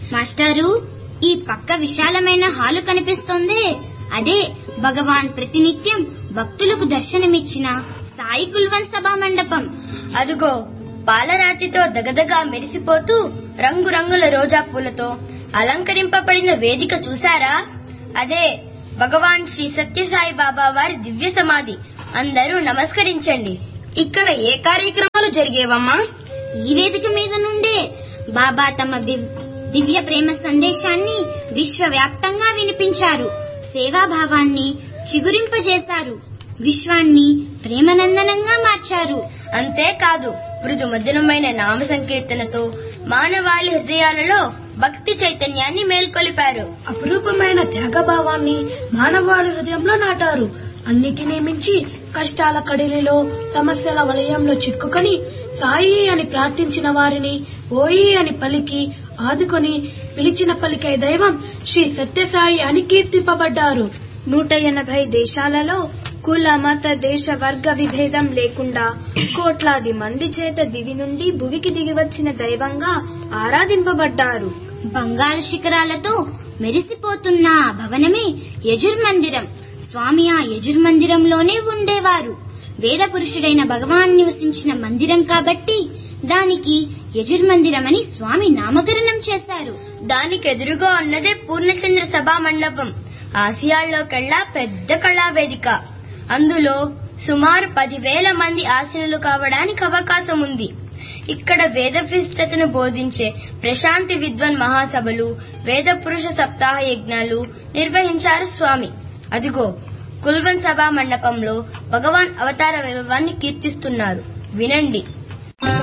మాస్టారు ఈ పక్క విశాలమైన హాలు కనిపిస్తోంది అదే భగవాన్ ప్రతినిత్యం భక్తులకు దర్శనమిచ్చిన సాయి కుల్వన్ సభా మండపం అదుగో పాలరాతితో దగదగా మెరిసిపోతూ రంగురంగుల రోజా పూలతో అలంకరింపబడిన వేదిక చూశారా అదే భగవాన్ శ్రీ సత్యసాయి బాబా వారి దివ్య సమాధి అందరూ నమస్కరించండి ఇక్కడ ఏ కార్యక్రమాలు జరిగేవమ్మా ఈ వేదిక మీద నుండే బాబా తమ దివ్- దివ్య ప్రేమ సందేశాన్ని విశ్వవ్యాప్తంగా వినిపించారు సేవాభావాన్ని చిగురింపజేశారు విశ్వాన్ని ప్రేమనందనంగా మార్చారు అంతేకాదు మృదు మధురమైన నామ సంకీర్తనతో మానవాళి హృదయాలలో భక్తి చైతన్యాన్ని మేల్కొలిపారు అపురూపమైన త్యాగభావాన్ని మానవాళి హృదయంలో నాటారు అన్నిటినీ మించి కష్టాల కడిలిలో సమస్యల వలయంలో చిక్కుకొని సాయి అని ప్రార్థించిన వారిని ఓయి అని పలికి ఆదుకొని పిలిచిన పలికే దైవం శ్రీ సత్యసాయి అని కీర్తింపబడ్డారు నూట ఎనభై దేశాలలో కుల మత దేశ వర్గ విభేదం లేకుండా కోట్లాది మంది చేత దివి నుండి భువికి దిగివచ్చిన దైవంగా ఆరాధింపబడ్డారు బంగారు శిఖరాలతో మెరిసిపోతున్న ఆ భవనమే యజుర్మందిరం స్వామి ఆ యజుర్మందిరంలోనే ఉండేవారు వేద పురుషుడైన భగవాన్ నివసించిన మందిరం కాబట్టి దానికి యజుర్మందిరమని స్వామి నామకరణం చేశారు దానికి ఎదురుగా ఉన్నదే పూర్ణచంద్ర సభా మండపం ఆసియాల్లోకెల్లా పెద్ద కళా వేదిక అందులో సుమారు పదివేల మంది ఆసనులు కావడానికి అవకాశం ఉంది ఇక్కడ వేద విస్తృతను బోధించే ప్రశాంతి విద్వన్ మహాసభలు వేద పురుష సప్తాహ యజ్ఞాలు నిర్వహించారు స్వామి అదిగో కుల్వన్ సభా మండపంలో భగవాన్ అవతార వైభవాన్ని కీర్తిస్తున్నారు వినండి